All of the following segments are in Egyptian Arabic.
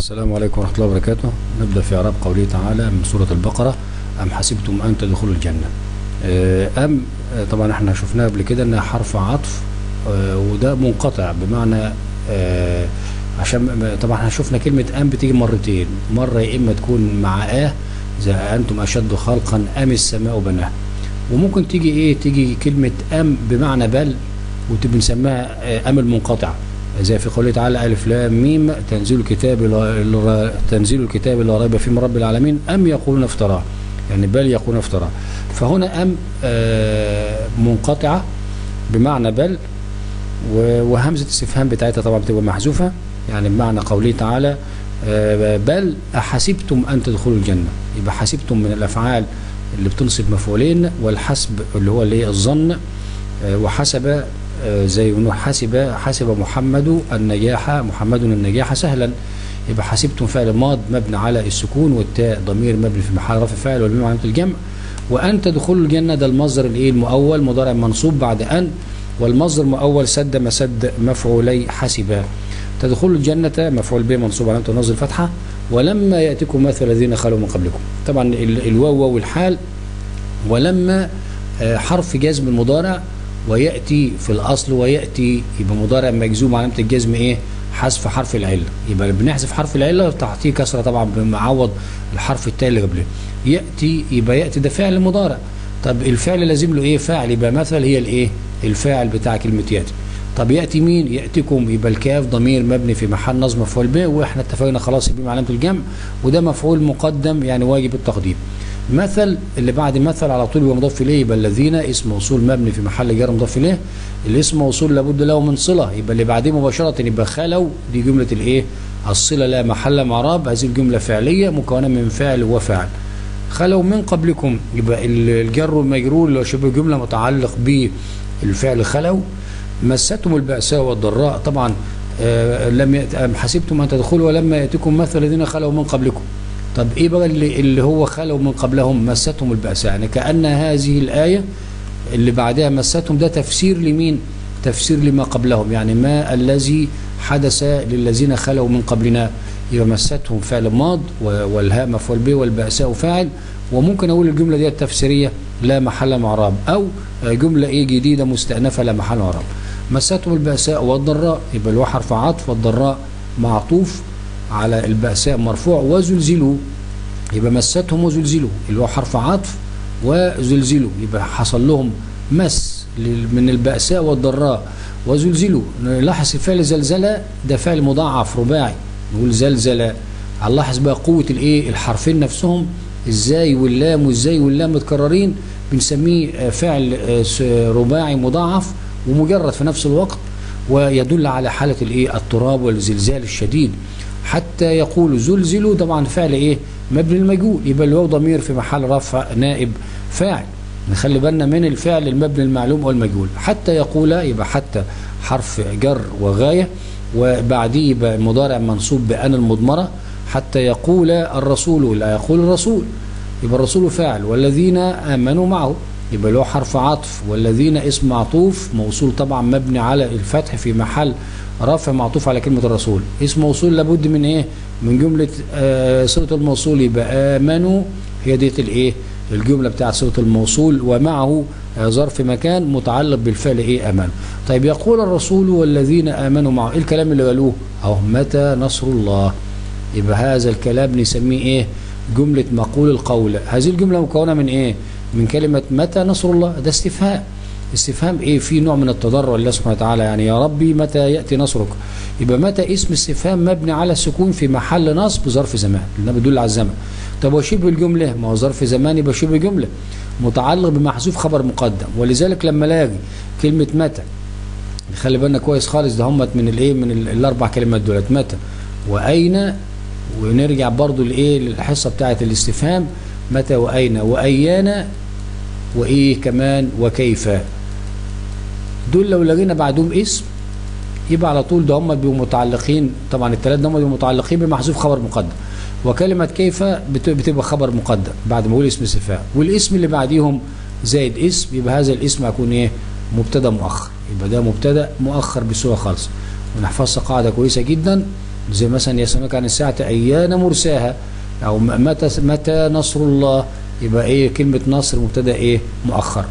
السلام عليكم ورحمة الله وبركاته نبدأ في إعراب قوله تعالى من سورة البقرة أم حسبتم أن تدخلوا الجنة آه، أم آه، طبعا احنا شفناها قبل كده إنها حرف عطف آه، وده منقطع بمعنى آه، عشان طبعا احنا شفنا كلمة أم بتيجي مرتين مرة يا إما تكون مع آه زي أنتم أشد خلقا أم السماء بناها وممكن تيجي إيه تيجي كلمة أم بمعنى بل وتبقى نسميها آه، أم المنقطعة زي في قوله تعالى ألف لام ميم تنزيل الكتاب لا تنزيل الكتاب لا ريب فيه من رب العالمين أم يقولون افتراه يعني بل يقولون افتراه فهنا أم آه، منقطعة بمعنى بل و- وهمزة الاستفهام بتاعتها طبعا بتبقى محذوفة يعني بمعنى قوله تعالى آه، بل أحسبتم أن تدخلوا الجنة يبقى حسبتم من الأفعال اللي بتنصب مفعولين والحسب اللي هو اللي هي الظن آه، وحسب آه، زي ما نقول حسب حسب محمد النجاح محمد النجاح سهلا يبقى حسبتم فعل ماض مبني على السكون والتاء ضمير مبني في محل رفع فاعل والميم علامه الجمع وان تدخلوا الجنه ده المصدر الايه المؤول مضارع منصوب بعد ان والمصدر مؤول سد مسد مفعولي حسبا تدخلوا الجنة مفعول به منصوب علامة النصب الفتحة ولما يأتكم مثل الذين خلوا من قبلكم طبعا ال- الواو واو الحال ولما آه، حرف جزم المضارع ويأتي في الأصل ويأتي يبقى مضارع مجزوم علامة الجزم إيه حذف حرف العلة يبقى بنحذف حرف العلة تحتيه كسرة طبعا بمعوض الحرف التالي اللي قبله يأتي يبقى يأتي ده فعل مضارع طب الفعل لازم له إيه فاعل يبقى مثل هي الإيه الفاعل بتاع كلمة يأتي طب يأتي مين يأتيكم يبقى الكاف ضمير مبني في محل نصب مفعول به واحنا اتفقنا خلاص يبقى علامة الجمع وده مفعول مقدم يعني واجب التقديم مثل اللي بعد مثل على طول يبقى مضاف اليه يبقى الذين اسم موصول مبني في محل جر مضاف اليه الاسم موصول لابد له من صله يبقى اللي بعديه مباشره يبقى خلوا دي جمله الايه الصله لا محل مع راب هذه الجمله فعليه مكونه من فاعل وفاعل خلوا من قبلكم يبقى ال- الجر والمجرور اللي هو شبه جمله متعلق بالفعل خلوا مستهم البأساء والضراء طبعا آه لم يأت أم حسبتم أن تدخلوا ولما يأتكم مثل الذين خلوا من قبلكم طب إيه بقى اللي, اللي هو خلوا من قبلهم مستهم البأساء يعني كأن هذه الآية اللي بعدها مستهم ده تفسير لمين تفسير لما قبلهم يعني ما الذي حدث للذين خلوا من قبلنا يبقى مستهم فعل ماض و- والهاء مفعول به والبأساء فاعل وممكن أقول الجملة دي التفسيرية لا محل مع راب أو جملة إيه جديدة مستأنفة لا محل مع راب مستهم البأساء والضراء يبقى اللي هو حرف عطف والضراء معطوف على البأساء مرفوع وزلزلوا يبقى مستهم وزلزلوا اللي هو حرف عطف وزلزلوا يبقى حصل لهم مس لل- من البأساء والضراء وزلزلوا نلاحظ الفعل زلزلة ده فعل مضاعف رباعي نقول زلزلة هنلاحظ بقى قوة الايه الحرفين نفسهم ازاي واللام وازاي واللام متكررين بنسميه آه، فعل آه، س- رباعي مضاعف ومجرد في نفس الوقت ويدل على حالة الايه التراب والزلزال الشديد حتى يقول زلزلوا طبعا فعل ايه مبني المجهول يبقى اللي هو ضمير في محل رفع نائب فاعل نخلي بالنا من الفعل المبني المعلوم والمجهول حتى يقول يبقى حتى حرف جر وغاية وبعديه يبقى مضارع منصوب بأن المضمرة حتى يقول الرسول لا يقول الرسول يبقى الرسول فاعل والذين آمنوا معه يبقى له حرف عطف والذين اسم معطوف موصول طبعا مبني على الفتح في محل رفع معطوف على كلمة الرسول اسم موصول لابد من ايه من جملة آه صلة الموصول يبقى آمنوا هي ديت الايه الجملة بتاعت صلة الموصول ومعه آه ظرف مكان متعلق بالفعل ايه آمنوا طيب يقول الرسول والذين آمنوا معه ايه الكلام اللي قالوه اهو متى نصر الله يبقى هذا الكلام نسميه ايه جملة مقول القول هذه الجملة مكونة من ايه من كلمة متى نصر الله ده استفهام استفهام ايه في نوع من التضرع لله سبحانه وتعالى يعني يا ربي متى يأتي نصرك يبقى متى اسم استفهام مبني على السكون في محل نصب ظرف زمان لأنه بيدل على الزمن طب وشبه الجملة ما هو ظرف زمان يبقى شبه جملة متعلق بمحذوف خبر مقدم ولذلك لما لاقي كلمة متى خلي بالنا كويس خالص ده همت من الايه من ال- الاربع كلمات دولت متى واين ونرجع برضو لايه للحصه بتاعه الاستفهام متى واين وايانا وايه كمان وكيف دول لو لقينا بعدهم اسم يبقى على طول ده هم بيبقوا متعلقين طبعا الثلاث ده هم بيبقوا متعلقين بمحذوف خبر مقدم وكلمه كيف بت- بتبقى خبر مقدم بعد ما اقول اسم استفهام والاسم اللي بعديهم زائد اسم يبقى هذا الاسم هيكون ايه مبتدا مؤخر يبقى ده مبتدا مؤخر بصوره خالص ونحفظها قاعده كويسه جدا زي مثلا يسألونك عن الساعة أيان مرساها أو م- متى متى نصر الله يبقى إيه كلمة نصر مبتدأ إيه مؤخر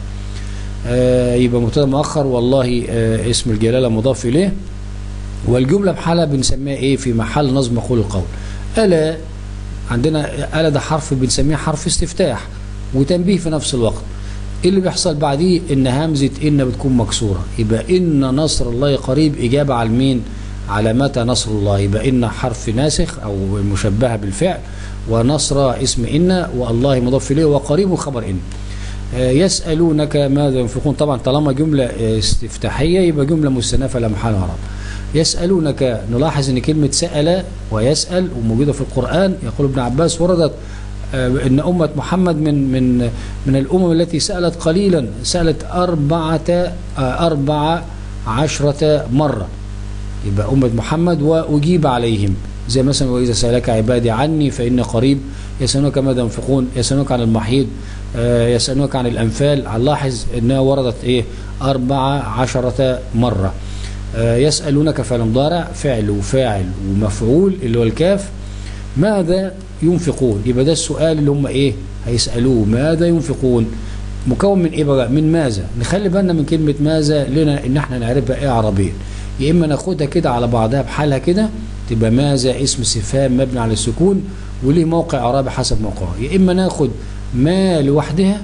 آه يبقى مبتدأ مؤخر والله آه اسم الجلالة مضاف إليه والجملة بحالها بنسميها إيه في محل نظم مقول القول ألا عندنا ألا ده حرف بنسميه حرف استفتاح وتنبيه في نفس الوقت إيه اللي بيحصل بعديه ان همزة ان بتكون مكسورة يبقى ان نصر الله قريب اجابة على مين على متى نصر الله يبقى ان حرف ناسخ او مشبهة بالفعل ونصر اسم ان والله مضاف اليه وقريب خبر ان آه، يسألونك ماذا ينفقون طبعا طالما جملة آه، استفتاحية يبقى جملة مستنافة لا محل عرب يسألونك نلاحظ ان كلمة سأل ويسأل وموجودة في القرآن يقول ابن عباس وردت آه، ان أمة محمد من من من الأمم التي سألت قليلا سألت أربعة آه، أربع عشرة مرة يبقى أمة محمد وأجيب عليهم زي مثلا وإذا سألك عبادي عني فإن قريب يسألونك ماذا ينفقون يسألونك عن المحيط آه، يسألونك عن الأنفال هنلاحظ أنها وردت إيه أربعة عشرة مرة آه، يسألونك فعل مضارع فعل وفاعل ومفعول اللي هو الكاف ماذا ينفقون يبقى ده السؤال اللي هم ايه هيسألوه ماذا ينفقون مكون من ايه بقى من ماذا نخلي بالنا من كلمة ماذا لنا ان احنا نعرفها ايه عربيا يا اما ناخدها كده على بعضها بحالها كده تبقى ماذا اسم استفهام مبني على السكون وليه موقع عربي حسب موقعه يا اما ناخد ما لوحدها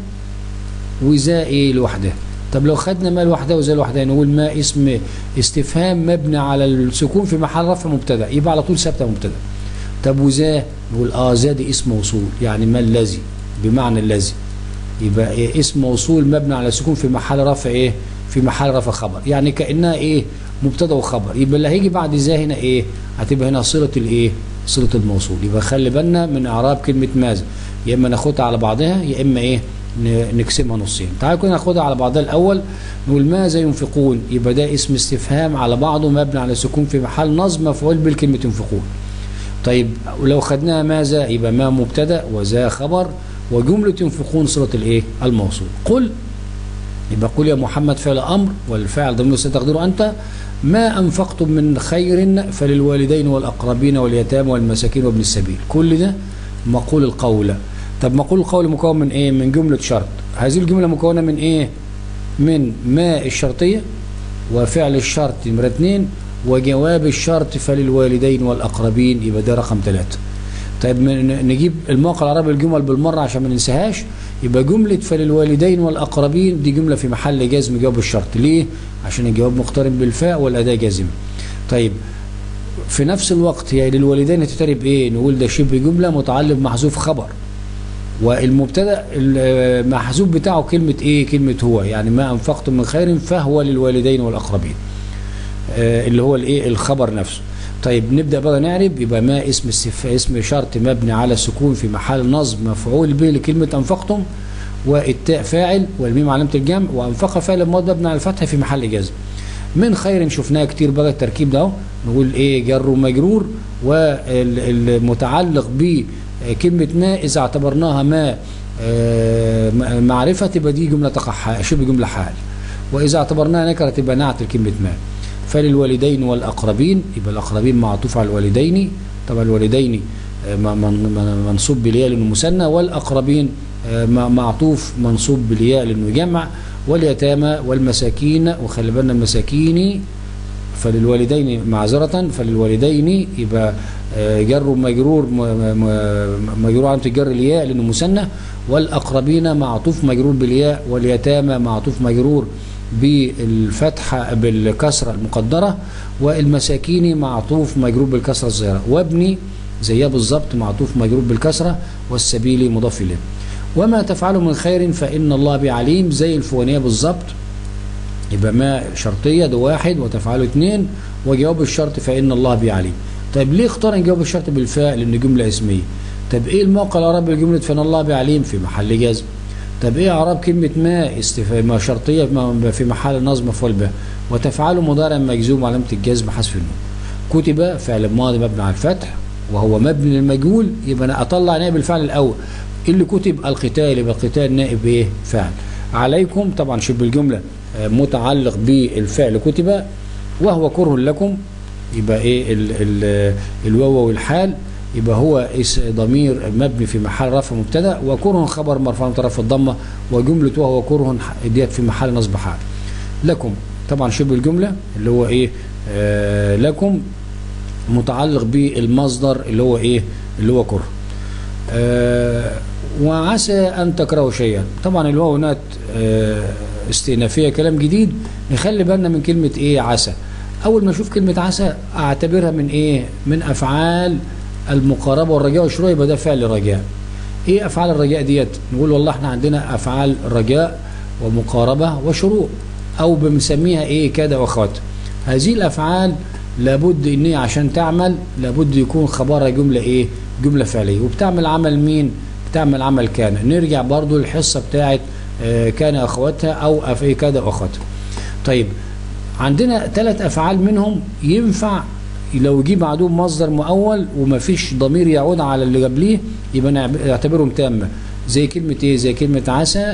وذا ايه لوحدها طب لو خدنا ما لوحدها وذا لوحدها نقول ما اسم استفهام مبني على السكون في محل رفع مبتدا يبقى على طول ثابته مبتدا طب وذا نقول اه ذا دي اسم موصول يعني ما الذي بمعنى الذي يبقى إيه اسم موصول مبني على السكون في محل رفع ايه في محل رفع خبر يعني كانها ايه مبتدا وخبر يبقى اللي هيجي بعد ذا هنا ايه هتبقى هنا صله الايه صله الموصول يبقى خلي بالنا من اعراب كلمه ماذا يا اما ناخدها على بعضها يا اما ايه ن- نقسمها نصين تعالوا كده ناخدها على بعضها الاول نقول ماذا ينفقون يبقى ده اسم استفهام على بعضه مبني على السكون في محل نصب مفعول بالكلمه ينفقون طيب ولو خدناها ماذا يبقى ما مبتدا وذا خبر وجمله ينفقون صله الايه الموصول قل يبقى قل يا محمد فعل امر والفاعل ضمير تقديره انت ما انفقتم من خير فللوالدين والاقربين واليتامى والمساكين وابن السبيل كل ده مقول القول طب مقول القول مكون من ايه من جمله شرط هذه الجمله مكونه من ايه من ما الشرطيه وفعل الشرط نمرة اتنين وجواب الشرط فللوالدين والأقربين يبقى ده رقم ثلاثة طيب من- نجيب الموقع العربي الجمل بالمرة عشان ما ننساهاش يبقى جملة فللوالدين والأقربين دي جملة في محل جزم جواب الشرط ليه؟ عشان الجواب مقترن بالفاء والأداة جازمة طيب في نفس الوقت هي للوالدين هتترب ايه نقول ده شبه جملة متعلق محذوف خبر والمبتدا المحذوف بتاعه كلمة ايه كلمة هو يعني ما انفقتم من خير فهو للوالدين والاقربين آه، اللي هو الايه الخبر نفسه طيب نبدا بقى نعرب يبقى ما اسم استف... اسم شرط مبني على السكون في محل نصب مفعول به لكلمه انفقتم والتاء فاعل والميم علامه الجمع وانفق فعل ماضي مبني على الفتح في محل جزم من خير شفناها كتير بقى التركيب ده اهو نقول ايه جر ومجرور والمتعلق بكلمه ما اذا اعتبرناها ما آه، م- معرفه تبقى دي جمله تقع حال- شبه جمله حال واذا اعتبرناها نكره تبقى نعت لكلمه ما فللوالدين والاقربين يبقى الاقربين معطوف على الوالدين طبعا الوالدين آه، م- من- من- منصوب بالياء لانه مثنى والاقربين آه، م- معطوف منصوب بالياء لانه جمع واليتامى والمساكين وخلي بالنا المساكين فللوالدين معذرة فللوالدين يبقى آه، جر ومجرور م- م- مجرور عن الجر الياء لانه مثنى والاقربين معطوف مجرور بالياء واليتامى معطوف مجرور بالفتحة بالكسرة المقدرة والمساكين معطوف مجرور بالكسرة الصغيرة وابني زيها بالظبط معطوف مجرور بالكسرة والسبيل مضاف إليه وما تفعلوا من خير فإن الله بعليم زي الفوانية بالظبط يبقى ما شرطية ده واحد وتفعله اثنين وجواب الشرط فإن الله بعليم طيب ليه اختار جواب الشرط بالفاء لأن جملة اسمية طب ايه الموقع العربي لجملة فإن الله بعليم في محل جزم طب ايه اعراب كلمة ما استفهام ما شرطية ما- في محل نصب مفعول به وتفعله مضارع مجزوم علامة الجزم حذف النون كتب فعل ماضي مبني على الفتح وهو مبني للمجهول يبقى انا اطلع نائب الفعل الاول اللي كتب القتال يبقى القتال نائب ايه فعل عليكم طبعا شبه الجمله آه، متعلق بالفعل كتب وهو كره لكم يبقى ايه ال ال الواو والحال يبقى هو اس ضمير مبني في محل رفع مبتدا وكره خبر مرفوع طرف الضمه وجمله وهو كره ديت في محل نصب حال لكم طبعا شبه الجمله اللي هو ايه آه لكم متعلق بالمصدر اللي هو ايه اللي هو كره آه وعسى ان تكرهوا شيئا طبعا الواو هناك آه استئنافيه كلام جديد نخلي بالنا من كلمه ايه عسى اول ما اشوف كلمه عسى اعتبرها من ايه من افعال المقاربه والرجاء والشروع يبقى ده فعل رجاء ايه افعال الرجاء ديت نقول والله احنا عندنا افعال رجاء ومقاربه وشروع او بنسميها ايه كده واخواتها هذه الافعال لابد ان هي عشان تعمل لابد يكون خبرها جمله ايه جمله فعليه وبتعمل عمل مين بتعمل عمل كان نرجع برضو للحصه بتاعت آه كان اخواتها او ايه كده واخواتها طيب عندنا ثلاث افعال منهم ينفع لو جه بعدهم مصدر مؤول ومفيش ضمير يعود على اللي قبليه يبقى نعتبرهم تامه زي كلمه ايه زي كلمه عسى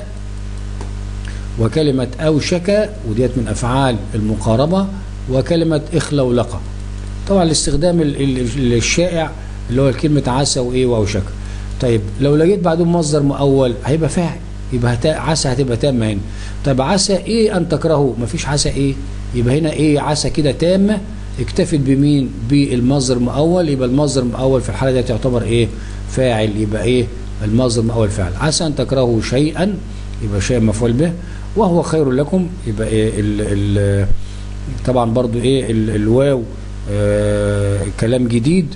وكلمه اوشك وديت من افعال المقاربه وكلمه اخلى ولقى طبعا الاستخدام الشائع اللي هو كلمه عسى وايه واوشك طيب لو لقيت بعدهم مصدر مؤول هيبقى فاعل يبقى عسى هتبقى تامه هنا طب عسى ايه ان تكرهوا مفيش عسى ايه يبقى هنا ايه عسى كده تامه اكتفت بمين بالمصدر المؤول يبقى المصدر المؤول في الحاله دي يعتبر ايه فاعل يبقى ايه المصدر المؤول فاعل عسى ان تكرهوا شيئا يبقى شيء مفعول به وهو خير لكم يبقى ايه ال ال طبعا برضو ايه ال الواو آه كلام جديد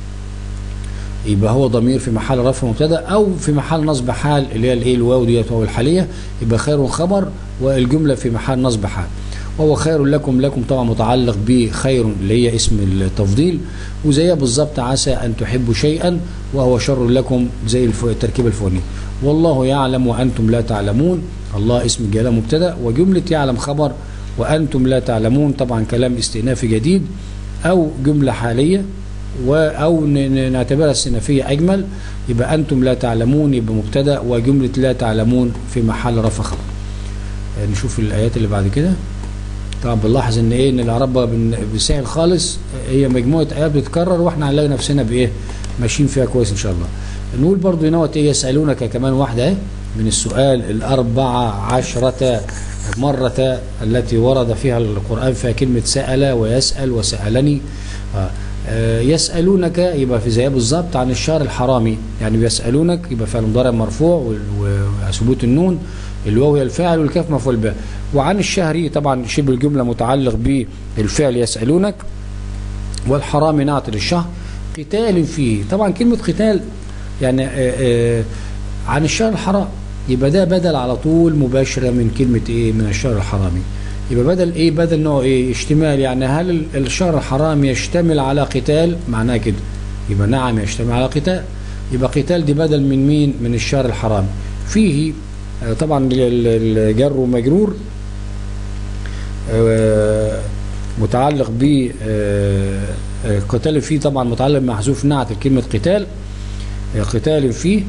يبقى هو ضمير في محل رفع مبتدا او في محل نصب حال اللي هي الايه الواو ديت واو الحاليه يبقى خير خبر والجمله في محل نصب حال وهو خير لكم لكم طبعا متعلق بخير اللي هي اسم التفضيل وزيها بالظبط عسى ان تحبوا شيئا وهو شر لكم زي التركيب الفوني والله يعلم وانتم لا تعلمون الله اسم الجلاله مبتدا وجمله يعلم خبر وانتم لا تعلمون طبعا كلام استئنافي جديد او جمله حاليه او نعتبرها استئنافيه اجمل يبقى انتم لا تعلمون يبقى مبتدا وجمله لا تعلمون في محل رفع خبر نشوف الايات اللي بعد كده طبعا بنلاحظ ان ايه ان الاعراب بسهل خالص هي مجموعه ايات بتتكرر واحنا هنلاقي نفسنا بايه ماشيين فيها كويس ان شاء الله نقول برضو هنا ايه يسالونك كمان واحده اهي من السؤال الأربعة عشرة مرة التي ورد فيها القرآن فيها كلمة سأل ويسأل وسألني آه يسألونك يبقى في زي بالظبط عن الشهر الحرامي يعني بيسألونك يبقى فعل مضارع مرفوع وثبوت النون الواو هي الفاعل والكاف مفعول به وعن الشهر طبعا شبه الجمله متعلق بالفعل يسالونك والحرام نعت للشهر قتال فيه طبعا كلمه قتال يعني آآ آآ عن الشهر الحرام يبقى ده بدل على طول مباشره من كلمه ايه من الشهر الحرامي يبقى بدل ايه بدل نوع ايه اشتمال يعني هل الشهر الحرام يشتمل على قتال معناه كده يبقى نعم يشتمل على قتال يبقى قتال دي بدل من مين من الشهر الحرام فيه طبعا الجر ومجرور متعلق ب قتال فيه طبعا متعلق بمحذوف نعت كلمة قتال قتال فيه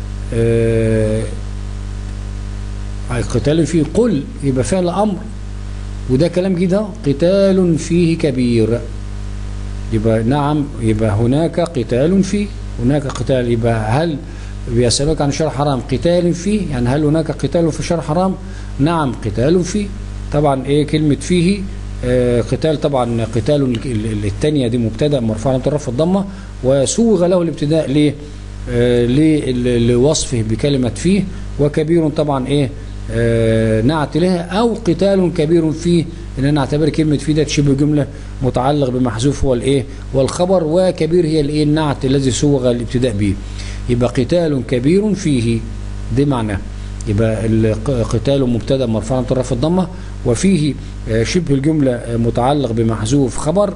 قتال فيه قل يبقى فعل أمر وده كلام جديد قتال فيه كبير يبقى نعم يبقى هناك قتال فيه هناك قتال يبقى هل بيسألوك عن شرع حرام قتال فيه يعني هل هناك قتال في شرع حرام نعم قتال فيه طبعا ايه كلمة فيه آه قتال طبعا قتال الثانية دي مبتدا مرفوع على طرف الضمة وسوغ له الابتداء ليه آه لوصفه بكلمة فيه وكبير طبعا ايه آه نعت لها او قتال كبير فيه ان انا اعتبر كلمة فيه ده شبه جملة متعلق بمحذوف هو الايه والخبر وكبير هي الايه النعت الذي سوغ الابتداء به يبقى قتال كبير فيه ده معناه يبقى القتال مبتدا مرفوع طرف الضمه وفيه شبه الجمله متعلق بمحذوف خبر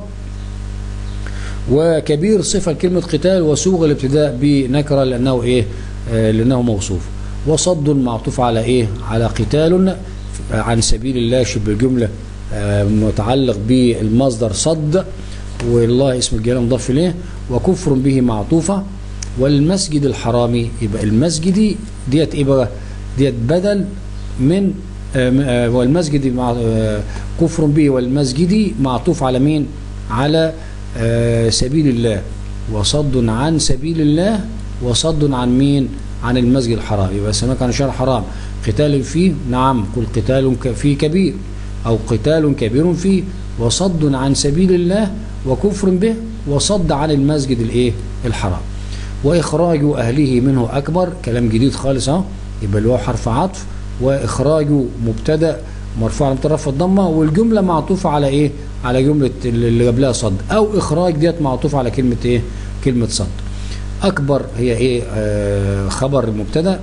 وكبير صفه كلمه قتال وسوغ الابتداء بنكره لانه ايه لانه موصوف وصد معطوف على ايه على قتال عن سبيل الله شبه الجمله متعلق بالمصدر صد والله اسم الجلاله مضاف اليه وكفر به معطوفه والمسجد الحرامي يبقى المسجد ديت ايه بقى ديت بدل من والمسجد مع كفر به والمسجد معطوف على مين على آه، سبيل الله وصد عن سبيل الله وصد عن مين عن المسجد الحرام يبقى سماك عن الشهر الحرام قتال فيه نعم قل قتال ك- فيه كبير أو قتال كبير فيه وصد عن سبيل الله وكفر به وصد عن المسجد الايه الحرام واخراج اهله منه اكبر كلام جديد خالص اهو يبقى اللي هو حرف عطف واخراجه مبتدا مرفوع على طرف الضمه والجمله معطوفه على ايه على جمله اللي قبلها صد او اخراج ديت معطوفه على كلمه ايه كلمه صد اكبر هي ايه آه خبر المبتدا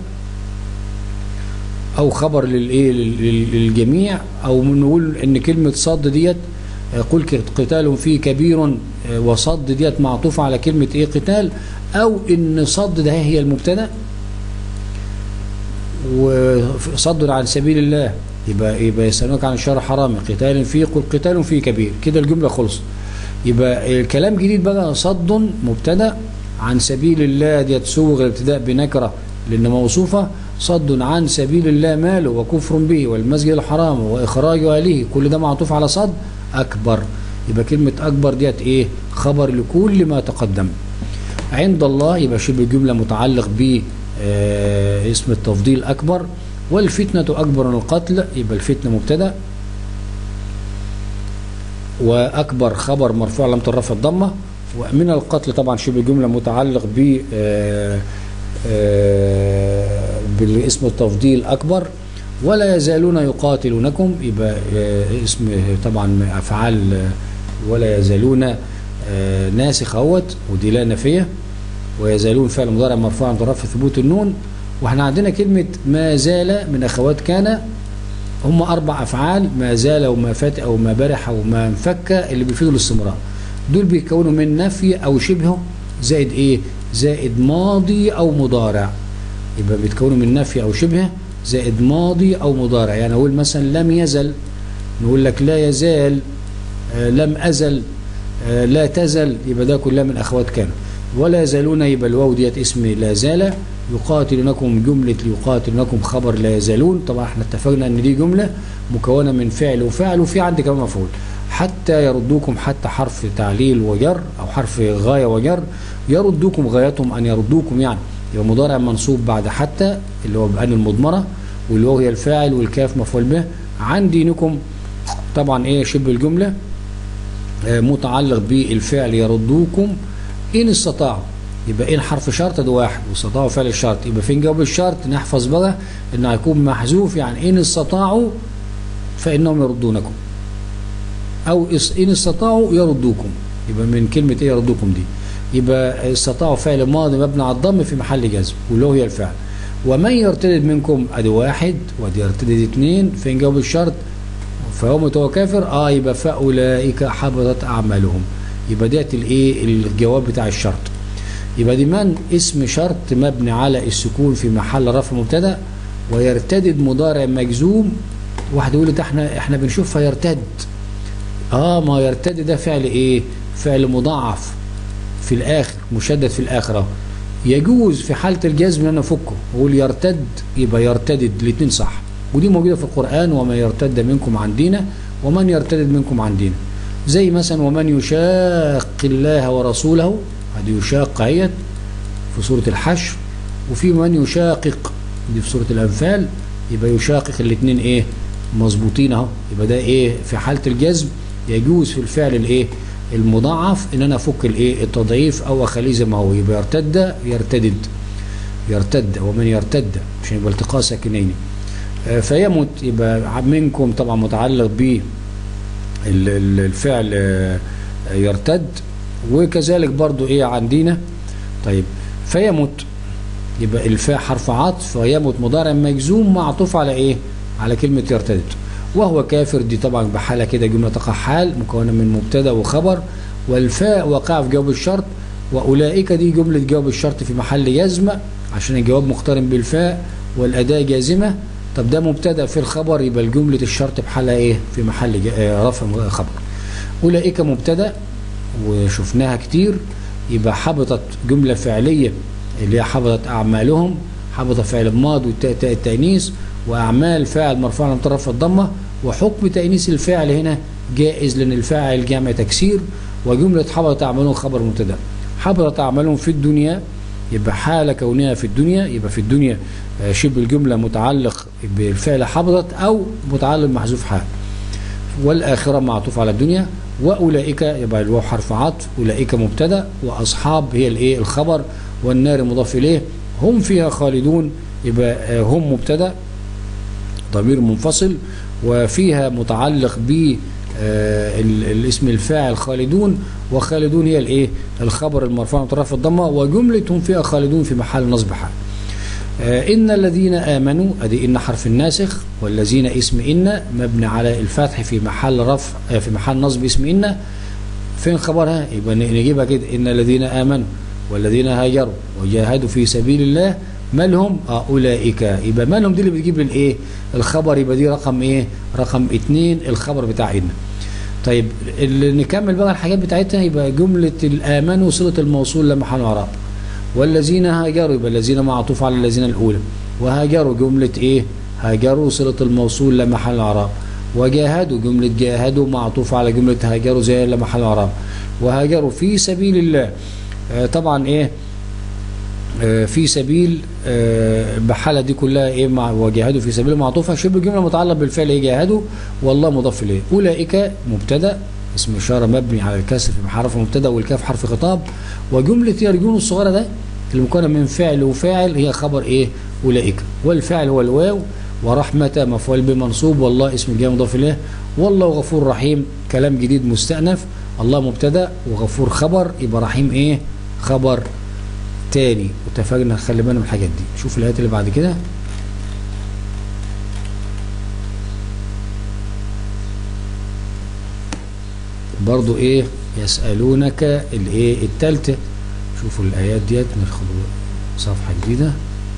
او خبر للايه لل- لل- للجميع او نقول ان كلمه صد ديت آه، قل ك- قتال فيه كبير آه، وصد ديت معطوفه على كلمه ايه قتال او ان صد ده هي المبتدا وصد عن سبيل الله يبقى يبقى يسالونك عن الشهر الحرام قتال فيه قل قتال فيه كبير كده الجمله خلصت يبقى الكلام جديد بقى صد مبتدا عن سبيل الله ديت سوغ الابتداء بنكره لان موصوفه صد عن سبيل الله ماله وكفر به والمسجد الحرام واخراج اهله كل ده معطوف على صد اكبر يبقى كلمه اكبر ديت ايه خبر لكل ما تقدم عند الله يبقى شبه الجمله متعلق ب آه، اسم التفضيل اكبر والفتنه اكبر من القتل يبقى الفتنه مبتدا واكبر خبر مرفوع لم الرفع الضمه ومن القتل طبعا شبه الجمله متعلق ب آه، آه، بالاسم التفضيل اكبر ولا يزالون يقاتلونكم يبقى آه، اسم طبعا افعال آه، ولا يزالون آه، ناسخ اهوت ودي لا نافيه ويزالون فعل مضارع مرفوع عند رفع ثبوت النون واحنا عندنا كلمه ما زال من اخوات كان هم اربع افعال ما زال وما فات او ما برح او ما انفك اللي بيفيدوا الاستمرار دول بيتكونوا من نفي او شبهه زائد ايه زائد ماضي او مضارع يبقى بيتكونوا من نفي او شبهه زائد ماضي او مضارع يعني اقول مثلا لم يزل نقول لك لا يزال آه لم ازل آه لا تزل يبقى ده كلها من اخوات كان ولا يزالون يبقى الواو ديت اسم لا زال يقاتلونكم جملة يقاتلونكم خبر لا يزالون طبعا احنا اتفقنا ان دي جملة مكونة من فعل وفعل وفي عندي كمان مفعول حتى يردوكم حتى حرف تعليل وجر او حرف غاية وجر يردوكم غايتهم ان يردوكم يعني يبقى مضارع منصوب بعد حتى اللي هو بأن المضمرة والواو هي الفاعل والكاف مفعول به عن دينكم طبعا ايه شبه الجملة آه متعلق بالفعل يردوكم ان استطاعوا يبقى ان حرف شرط ده واحد واستطاعوا فعل الشرط يبقى فين جواب الشرط نحفظ بقى انه هيكون محذوف يعني ان استطاعوا فانهم يردونكم او ان استطاعوا يردوكم يبقى من كلمه ايه يردوكم دي يبقى استطاعوا فعل ماضي مبني على الضم في محل جزم واللي هو هي الفعل ومن يرتد منكم ادي واحد وادي يرتد اثنين فين جواب الشرط فهو متوكافر اه يبقى فاولئك حبطت اعمالهم يبقى ديت الايه الجواب بتاع الشرط يبقى دي من اسم شرط مبني على السكون في محل رفع مبتدا ويرتدد مضارع مجزوم واحد يقول لي احنا احنا بنشوف فيرتد اه ما يرتد ده فعل ايه فعل مضاعف في الاخر مشدد في الاخر اهو يجوز في حاله الجزم ان انا افكه اقول يرتد يبقى يرتدد الاثنين صح ودي موجوده في القران وما يرتد منكم عن دينه ومن يرتد منكم عن دينه زي مثلا ومن يشاق الله ورسوله هذه يشاق اهيت في سورة الحشر وفي من يشاقق دي في سورة الأنفال يبقى يشاقق الاثنين ايه مظبوطين اهو يبقى ده ايه في حالة الجزم يجوز في الفعل الايه المضاعف ان انا افك الايه التضعيف او اخليه زي ما هو يبقى يرتد يرتدد يرتد ومن يرتد عشان يبقى التقاء ساكنين آه فيمت يبقى منكم طبعا متعلق ب الفعل آه يرتد وكذلك برضو ايه عندنا طيب فيمت يبقى الفاء حرف عطف فيمت مضارع مجزوم معطوف على ايه على كلمة يرتد وهو كافر دي طبعا بحالة كده جملة تقع حال مكونة من مبتدا وخبر والفاء وقع في جواب الشرط واولئك دي جملة جواب الشرط في محل جزم عشان الجواب مقترن بالفاء والاداة جازمة طب ده مبتدا في الخبر يبقى الجملة الشرط بحالها ايه في محل رفع خبر اولئك مبتدا وشفناها كتير يبقى حبطت جملة فعلية اللي هي حبطت أعمالهم حبط فعل ماض والتاء التأنيث وأعمال فاعل مرفوع من طرف الضمة وحكم تأنيث الفاعل هنا جائز لأن الفاعل جمع تكسير وجملة حبط أعمالهم خبر مبتدا حبط أعمالهم في الدنيا يبقى حال كونها في الدنيا يبقى في الدنيا آه، شبه الجملة متعلق بالفعل حبطت أو متعلق محذوف حال والآخرة معطوف على الدنيا وأولئك يبقى الواو حرف عطف أولئك مبتدا وأصحاب هي الإيه الخبر والنار مضاف إليه هم فيها خالدون يبقى آه، هم مبتدا ضمير منفصل وفيها متعلق ب آه، ال- الاسم الفاعل خالدون وخالدون هي الايه الخبر المرفوع بطرف الضمه وجملتهم فيها خالدون في محل نصب حال آه، إن الذين آمنوا أدي إن حرف الناسخ والذين اسم إن مبني على الفتح في محل رفع آه، في محل نصب اسم إن فين خبرها يبقى ن- نجيبها كده إن الذين آمنوا والذين هاجروا وجاهدوا في سبيل الله مالهم آه أولئك يبقى مالهم دي اللي بتجيب الايه الخبر يبقى دي رقم ايه رقم اتنين الخبر بتاع إن طيب اللي نكمل بقى الحاجات بتاعتها يبقى جملة الآمنوا صلة الموصول لمحل إعراب والذين هاجروا يبقى الذين معطوف على الذين الأولى وهاجروا جملة إيه هاجروا صلة الموصول لمحل إعراب وجاهدوا جملة جاهدوا معطوف على جملة هاجروا زي لمحل إعراب وهاجروا في سبيل الله آه طبعا إيه آه، في سبيل آه، بحالة دي كلها ايه مع وجاهدوا في سبيل معطوفة شبه جملة متعلق بالفعل ايه جاهدوا والله مضاف اليه اولئك مبتدا اسم اشاره مبني على الكسر في حرف مبتدا والكاف حرف خطاب وجملة يرجون الصغيرة ده اللي مكونة من فعل وفاعل هي خبر ايه اولئك والفاعل هو الواو ورحمة مفعول بمنصوب والله اسم الجامع مضاف اليه والله غفور رحيم كلام جديد مستأنف الله مبتدا وغفور خبر يبقى رحيم ايه خبر تاني واتفقنا نخلي بالنا من الحاجات دي شوف الايات اللي بعد كده برضو ايه يسألونك الايه التالتة شوفوا الايات ديت ندخل صفحة جديدة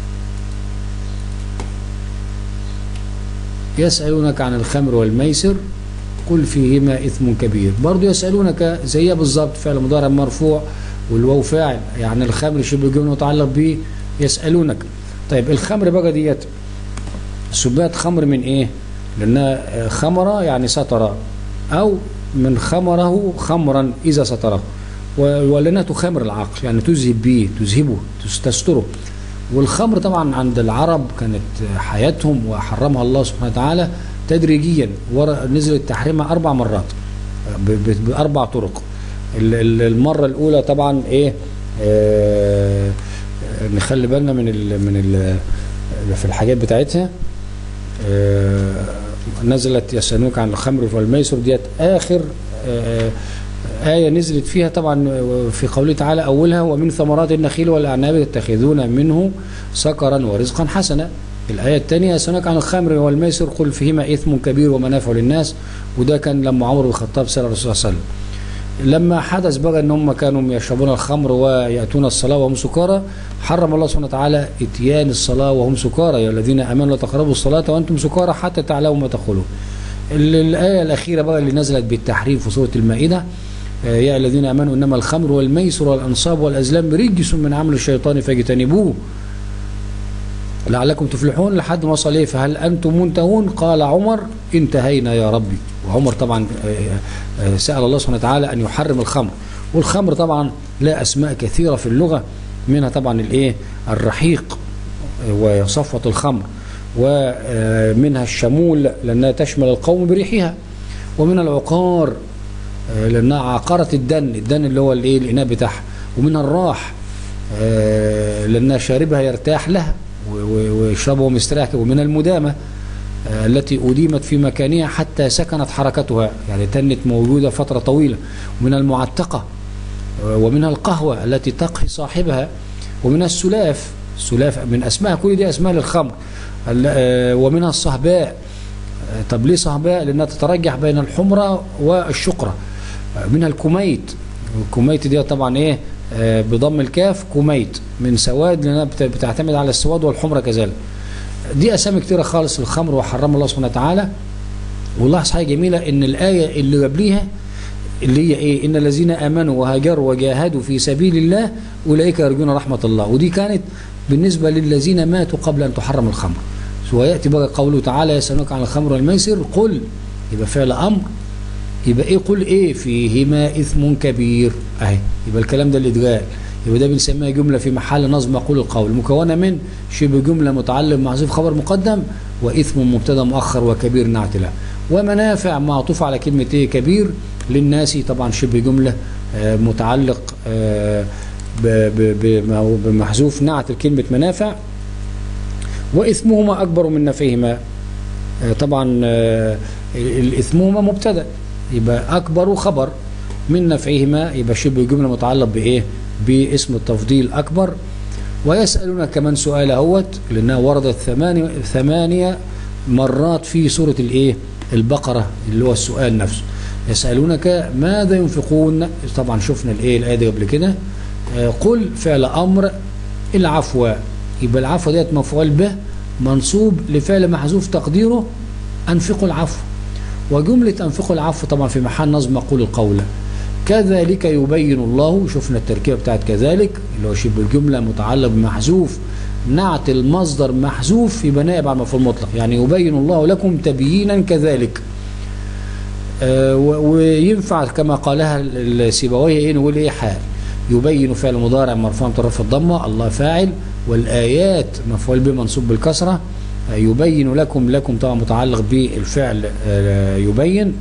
يسألونك عن الخمر والميسر قل فيهما إثم كبير برضو يسألونك زيها بالظبط فعل مضارع مرفوع والواو فاعل يعني الخمر شبه جمله متعلق به يسألونك طيب الخمر بقى ديت سبات خمر من ايه لانها خمرة يعني سترة او من خمره خمرا اذا ستره ولانها تخمر العقل يعني تذهب به تذهبه تستره والخمر طبعا عند العرب كانت حياتهم وحرمها الله سبحانه وتعالى تدريجيا نزل تحريمها اربع مرات باربع طرق المره الاولى طبعا ايه آه نخلي بالنا من ال من ال في الحاجات بتاعتها آه نزلت يسألونك عن الخمر والميسر ديت اخر آه آية نزلت فيها طبعا في قوله تعالى أولها ومن ثمرات النخيل والأعناب تتخذون منه سكرا ورزقا حسنا الآية الثانية يسألونك عن الخمر والميسر قل فيهما إثم كبير ومنافع للناس وده كان لما عمر بن الخطاب سأل الرسول صلى الله عليه وسلم لما حدث بقى ان هم كانوا يشربون الخمر وياتون الصلاه وهم سكارى حرم الله سبحانه وتعالى اتيان الصلاه وهم سكارى يا الذين امنوا لا تقربوا الصلاه وانتم سكارى حتى تعلموا ما تقولون. الايه الاخيره بقى اللي نزلت بالتحريم في سوره المائده يا الذين امنوا انما الخمر والميسر والانصاب والازلام رجس من عمل الشيطان فاجتنبوه لعلكم تفلحون لحد ما وصل ايه فهل انتم منتهون قال عمر انتهينا يا ربي وعمر طبعا سأل الله سبحانه وتعالى أن يحرم الخمر والخمر طبعا لا أسماء كثيرة في اللغة منها طبعا الايه الرحيق وصفوة الخمر ومنها الشمول لأنها تشمل القوم بريحها ومن العقار لأنها عقارة الدن الدن اللي هو الايه الإناء بتاعها ومنها الراح لأنها شاربها يرتاح لها ويشربه مستريح ومن المدامة التي أديمت في مكانها حتى سكنت حركتها يعني تنت موجودة فترة طويلة ومن المعتقة ومنها القهوة التي تقهي صاحبها ومنها السلاف السلاف من أسماء كل دي أسماء للخمر ومنها الصهباء طب ليه صهباء لأنها تترجح بين الحمرة والشقرة منها الكميت الكميت دي طبعا ايه بضم الكاف كميت من سواد لأنها بتعتمد على السواد والحمرة كذلك دي اسامي كتيره خالص الخمر وحرم الله سبحانه وتعالى والله حاجه جميله ان الايه اللي قبليها اللي هي ايه ان الذين امنوا وهاجروا وجاهدوا في سبيل الله اولئك يرجون رحمه الله ودي كانت بالنسبه للذين ماتوا قبل ان تحرم الخمر وياتي بقى قوله تعالى يسالونك عن الخمر والميسر قل يبقى فعل امر يبقى ايه قل ايه فيهما اثم كبير اهي يبقى الكلام ده اللي اتقال يبقى ده بنسميها جمله في محل نظم مقول القول مكونه من شبه جمله متعلق محذوف خبر مقدم واثم مبتدا مؤخر وكبير نعت له ومنافع معطوف على كلمه ايه كبير للناس طبعا شبه جمله آه متعلق آه بمحذوف نعت كلمه منافع واثمهما اكبر من نفعهما آه طبعا الاثمهما مبتدا يبقى اكبر خبر من نفعهما يبقى شبه جمله متعلق بايه باسم التفضيل اكبر ويسالون كمان سؤال اهوت لانها وردت ثمانية, ثمانية مرات في سوره الايه البقره اللي هو السؤال نفسه يسالونك ماذا ينفقون طبعا شفنا الايه الايه دي قبل كده قل فعل امر العفو يبقى العفو ديت مفعول به منصوب لفعل محذوف تقديره انفقوا العفو وجملة أنفقوا العفو طبعا في محل نظم مقول القول كذلك يبين الله شفنا التركيبة بتاعت كذلك اللي هو شبه الجملة متعلق بمحذوف نعت المصدر محذوف يبقى نائب على المفعول المطلق يعني يبين الله لكم تبيينا كذلك آه وينفع كما قالها السيبويه ايه نقول ايه حال يبين فعل مضارع مرفوع بطرف الضمه الله فاعل والايات مفعول به منصوب بالكسره يبين لكم لكم طبعا متعلق بالفعل يبين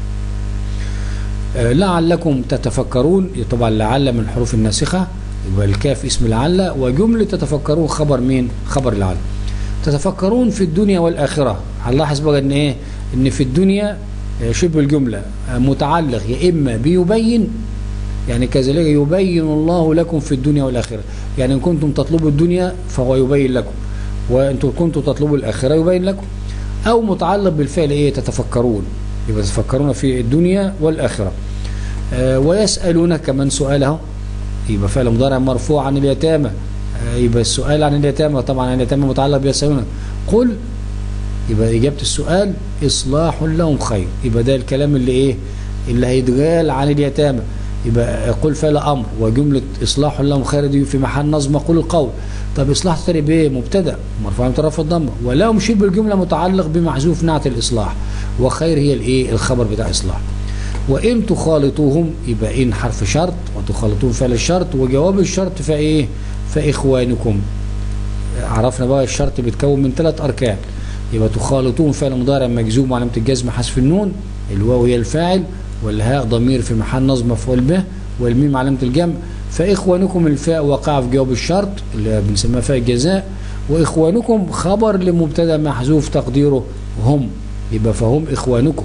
لعلكم تتفكرون طبعا لعل من الحروف الناسخة يبقى الكاف اسم لعل وجملة تتفكرون خبر مين خبر لعل تتفكرون في الدنيا والآخرة هنلاحظ بقى ان ايه ان في الدنيا شبه الجملة متعلق يا إما بيبين يعني كذلك يبين الله لكم في الدنيا والآخرة يعني إن كنتم تطلبوا الدنيا فهو يبين لكم وانتم كنتم تطلبوا الاخره يبين لكم او متعلق بالفعل ايه تتفكرون يبقى تتفكرون في الدنيا والاخره آه ويسالون كمان سؤاله يبقى فعل مضارع مرفوع عن اليتامى آه يبقى السؤال عن اليتامى طبعا عن اليتامى متعلق بيسالون قل يبقى اجابه السؤال اصلاح لهم خير يبقى ده الكلام اللي ايه اللي هيتقال عن اليتامى يبقى قل فعل امر وجمله اصلاح لهم خير دي في محل نظم قول القول طب اصلاح تاني بايه مبتدا مرفوع من طرف الضمه ولهم شبه الجمله متعلق بمحذوف نعت الاصلاح وخير هي الايه الخبر بتاع اصلاح وان تخالطوهم يبقى ان حرف شرط وتخالطوهم فعل الشرط وجواب الشرط فايه فاخوانكم عرفنا بقى الشرط بيتكون من ثلاث اركان يبقى تخالطوهم فعل مضارع مجزوم وعلامه الجزم حذف النون الواو هي الفاعل والهاء ضمير في محل نصب مفعول به والميم علامه الجمع فإخوانكم الفاء وقع في جواب الشرط اللي بنسميها فاء الجزاء وإخوانكم خبر لمبتدا محذوف تقديره هم يبقى فهم إخوانكم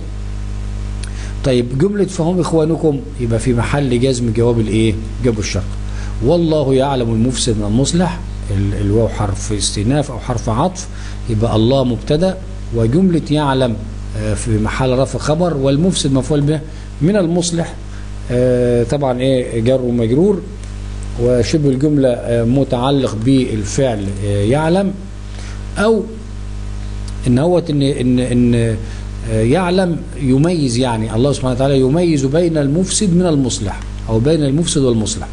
طيب جملة فهم إخوانكم يبقى في محل جزم جواب الإيه جواب الشرط والله يعلم المفسد من المصلح الواو حرف استئناف أو حرف عطف يبقى الله مبتدا وجملة يعلم في محل رفع خبر والمفسد مفعول به من المصلح آه طبعا ايه جر ومجرور وشبه الجملة آه متعلق بالفعل آه يعلم او ان هو ان ان ان يعلم يميز يعني الله سبحانه وتعالى يميز بين المفسد من المصلح او بين المفسد والمصلح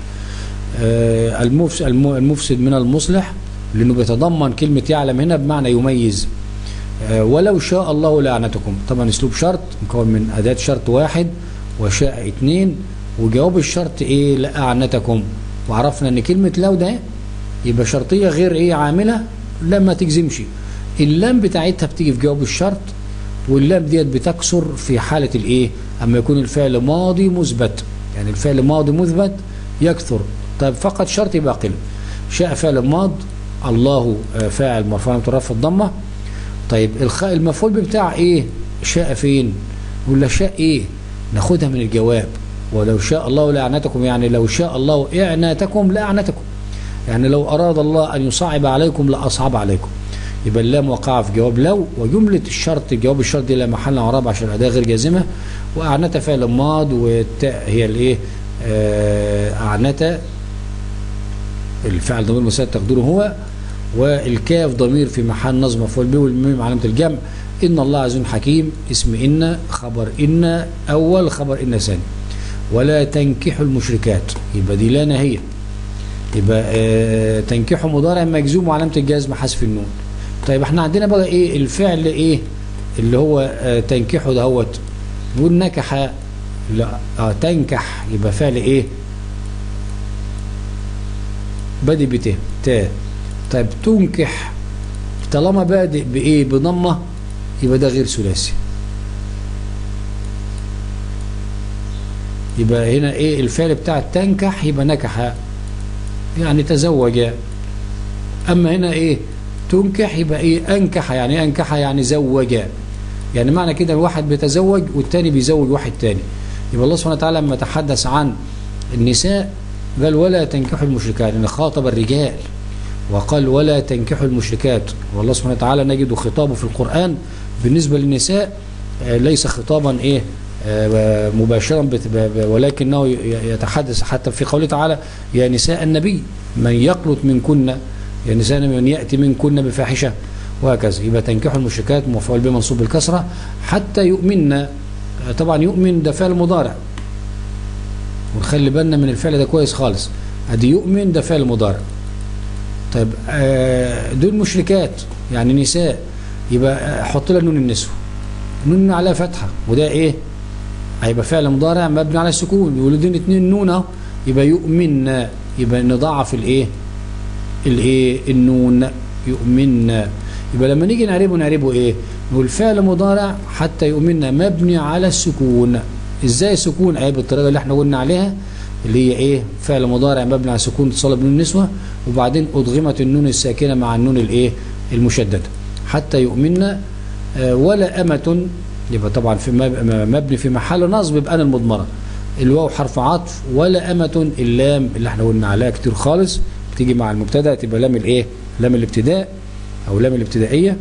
المفسد من المصلح لانه بيتضمن كلمة يعلم هنا بمعنى يميز ولو شاء الله لعنتكم طبعا اسلوب شرط مكون من اداة شرط واحد وشاء اثنين وجواب الشرط ايه لأعنتكم وعرفنا ان كلمة لو ده يبقى شرطية غير ايه عاملة لما تجزمش اللام بتاعتها بتيجي في جواب الشرط واللام ديت بتكسر في حالة الايه اما يكون الفعل ماضي مثبت يعني الفعل ماضي مثبت يكثر طيب فقط شرط يبقى قل شاء فعل ماض الله فاعل مرفوع مترفع الضمه طيب المفعول بتاع ايه شاء فين ولا شاء ايه ناخدها من الجواب ولو شاء الله لعنتكم يعني لو شاء الله اعناتكم لاعنتكم يعني لو اراد الله ان يصعب عليكم لاصعب عليكم يبقى اللام وقع في جواب لو وجملة الشرط جواب الشرط دي لا محل اعراب عشان الاداة غير جازمة واعنت فعل ماض والتاء هي الايه اعنت الفعل ضمير مساعد تقديره هو والكاف ضمير في محل نصب مفعول به والميم علامة الجمع إن الله عزيز حكيم اسم إن خبر إن أول خبر إن ثاني ولا تنكحوا المشركات يبقى دي لا نهية يبقى آه تنكحوا مضارع مجزوم وعلامة الجزم حذف النون طيب احنا عندنا بقى ايه الفعل ايه اللي هو آه تنكحوا دهوت نقول نكح لا آه تنكح يبقى فعل ايه بادئ بت تا طيب تنكح طالما بادئ بايه بضمه يبقى ده غير ثلاثي يبقى هنا ايه الفعل بتاع تنكح يبقى نكح يعني تزوج اما هنا ايه تنكح يبقى ايه انكح يعني إيه انكح يعني زوج يعني معنى كده الواحد بيتزوج والتاني بيزوج واحد تاني يبقى الله سبحانه وتعالى لما تحدث عن النساء قال ولا تنكحوا المشركات يعني خاطب الرجال وقال ولا تنكحوا المشركات والله سبحانه وتعالى نجد خطابه في القرآن بالنسبة للنساء آه، ليس خطابا ايه آه، مباشرا بت- ب- ب- ولكنه ي- يتحدث حتى في قوله تعالى يا نساء النبي من يقنط منكن يا نساء النبي من يأتي منكن بفاحشة وهكذا يبقى تنكحوا المشركات مفعول به منصوب بالكسرة حتى يؤمن آه، طبعا يؤمن ده فعل مضارع ونخلي بالنا من الفعل ده كويس خالص ادي يؤمن ده فعل مضارع طيب آه، دول مشركات يعني نساء يبقى آه، حط لها نون النسوة نون عليها فتحة وده ايه هيبقى فعل مضارع مبني على السكون يولدين اتنين نون اهو يبقى يؤمن يبقى نضاعف الايه الايه النون يؤمن يبقى لما نيجي نعربه نعربه ايه نقول فعل مضارع حتى يؤمن مبني على السكون ازاي السكون ايه بالطريقه اللي احنا قلنا عليها اللي هي ايه فعل مضارع مبني على السكون اتصال بنون النسوه وبعدين ادغمت النون الساكنه مع النون الايه المشدده حتى يؤمن آه، ولا أمة يبقى طبعا في مب- مبني في محل نصب يبقى أنا المضمرة الواو حرف عطف ولا أمة اللام اللي احنا قلنا عليها كتير خالص بتيجي مع المبتدا تبقى لام الايه لام الابتداء أو لام الابتدائية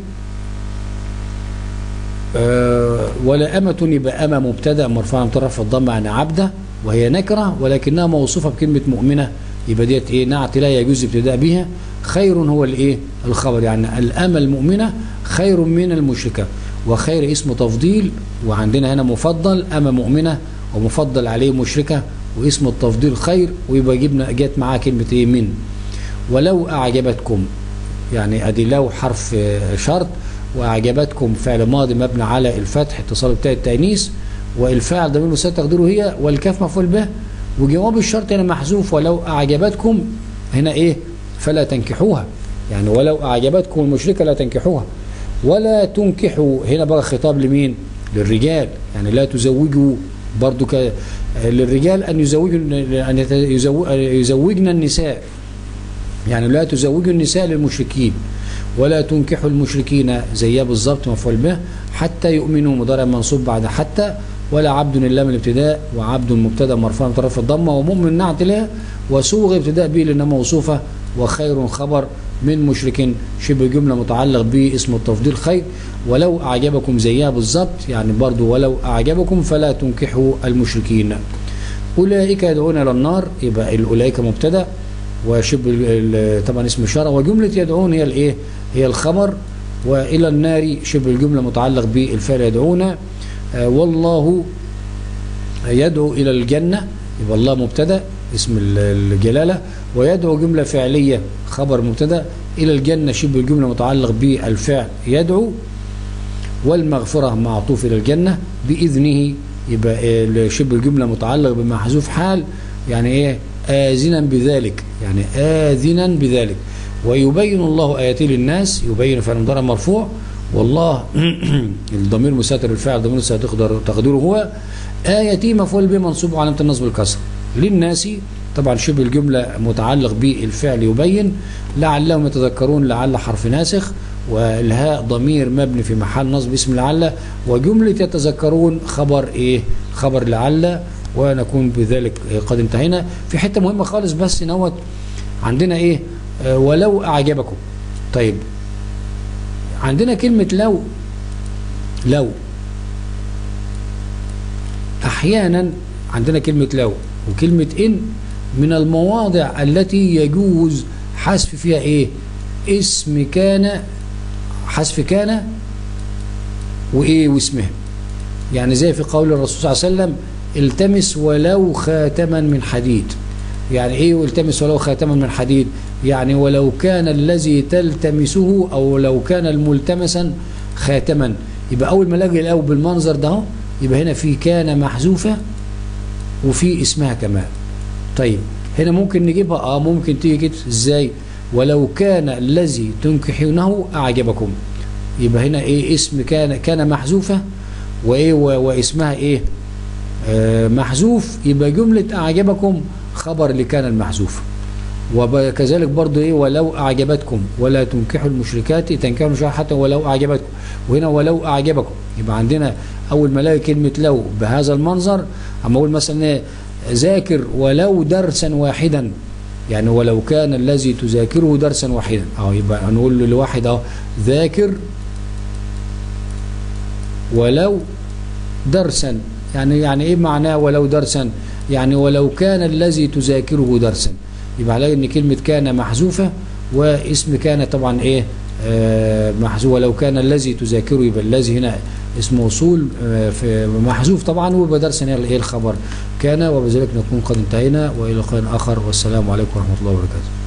آه، ولا أمة يبقى أمة مبتدا مرفوعة مترف الضمة يعني عبدة وهي نكرة ولكنها موصوفة بكلمة مؤمنة يبقى ديت ايه نعت لا يجوز ابتداء بها خير هو الايه الخبر يعني الأمة المؤمنة خير من المشركة وخير اسم تفضيل وعندنا هنا مفضل أمة مؤمنة ومفضل عليه مشركة واسم التفضيل خير ويبقى جبنا جت معاه كلمة ايه من ولو أعجبتكم يعني ادي لو حرف آه، شرط واعجبتكم فعل ماضي مبني على الفتح اتصال بتاع التانيث والفاعل ضمير مساعد تقديره هي والكاف مفعول به وجواب الشرط هنا محذوف ولو اعجبتكم هنا ايه فلا تنكحوها يعني ولو اعجبتكم المشركه لا تنكحوها ولا تنكحوا هنا بقى خطاب لمين للرجال يعني لا تزوجوا برضو ك... للرجال ان يزوجوا ان يت- يزو- يزوجن النساء يعني لا تزوجوا النساء للمشركين ولا تنكحوا المشركين زيها بالظبط مفعول به حتى يؤمنوا مضارع منصوب بعد حتى ولا عبد الا من الابتداء وعبد مبتدا مرفوع من طرف الضمه ومؤمن نعت لها وسوغ ابتداء به لانها موصوفه وخير خبر من مشرك شبه جمله متعلق باسم التفضيل خير ولو اعجبكم زيها بالظبط يعني برضو ولو اعجبكم فلا تنكحوا المشركين اولئك يدعون الى النار يبقى الاولئك مبتدا وشبه ال- ال- طبعا اسم الشرع وجملة يدعون هي الايه هي الخبر والى النار شبه الجملة متعلق بالفعل يدعون آه، والله يدعو الى الجنة يبقى الله مبتدا اسم ال- الجلالة ويدعو جملة فعلية خبر مبتدا الى الجنة شبه الجملة متعلق بالفعل يدعو والمغفرة معطوف إلى الجنة بإذنه يبقى آه، شبه الجملة متعلق بمحذوف حال يعني إيه آذنا بذلك يعني آذنا بذلك ويبين الله آياته للناس يبين فعل مضارع مرفوع والله الضمير مساتر الفاعل ضمير ساتقدر تقديره هو آياتي مفعول به منصوب وعلامة النصب الكسر للناس طبعا شبه الجملة متعلق بالفعل يبين لعلهم يتذكرون لعل حرف ناسخ والهاء ضمير مبني في محل نصب اسم لعل وجملة يتذكرون خبر ايه خبر لعل ونكون بذلك قد انتهينا في حتة مهمة خالص بس نوت عندنا ايه آه، ولو اعجبكم طيب عندنا كلمة لو لو احيانا عندنا كلمة لو وكلمة ان من المواضع التي يجوز حذف فيها ايه اسم كان حذف كان وايه واسمها يعني زي في قول الرسول صلى الله عليه وسلم التمس ولو خاتما من حديد يعني ايه التمس ولو خاتما من حديد يعني ولو كان الذي تلتمسه او لو كان الملتمسا خاتما يبقى اول ما الاقي الاول بالمنظر ده اهو، يبقى هنا في كان محذوفه وفي اسمها كمان طيب هنا ممكن نجيبها اه ممكن تيجي كده ازاي ولو كان الذي تنكحونه اعجبكم يبقى هنا ايه اسم كان كان محذوفه وايه و- واسمها ايه آه محذوف يبقى جمله اعجبكم خبر لكان المحذوف وكذلك برضو ايه ولو اعجبتكم ولا تنكحوا المشركات تنكحوا المشركات حتى ولو اعجبتكم وهنا ولو اعجبكم يبقى عندنا اول ما الاقي كلمه لو بهذا المنظر اما اقول مثلا ايه ذاكر ولو درسا واحدا يعني ولو كان الذي تذاكره درسا واحدا اه يبقى هنقول له لواحد اه ذاكر ولو درسا يعني يعني ايه معناه ولو درسا يعني ولو كان الذي تذاكره درسا يبقى عليه ان كلمه كان محذوفه واسم كان طبعا ايه آه محذوف ولو كان الذي تذاكره يبقى الذي هنا اسم موصول آه في محذوف طبعا ويبقى درسا هي ايه الخبر كان وبذلك نكون قد انتهينا والى لقاء اخر والسلام عليكم ورحمه الله وبركاته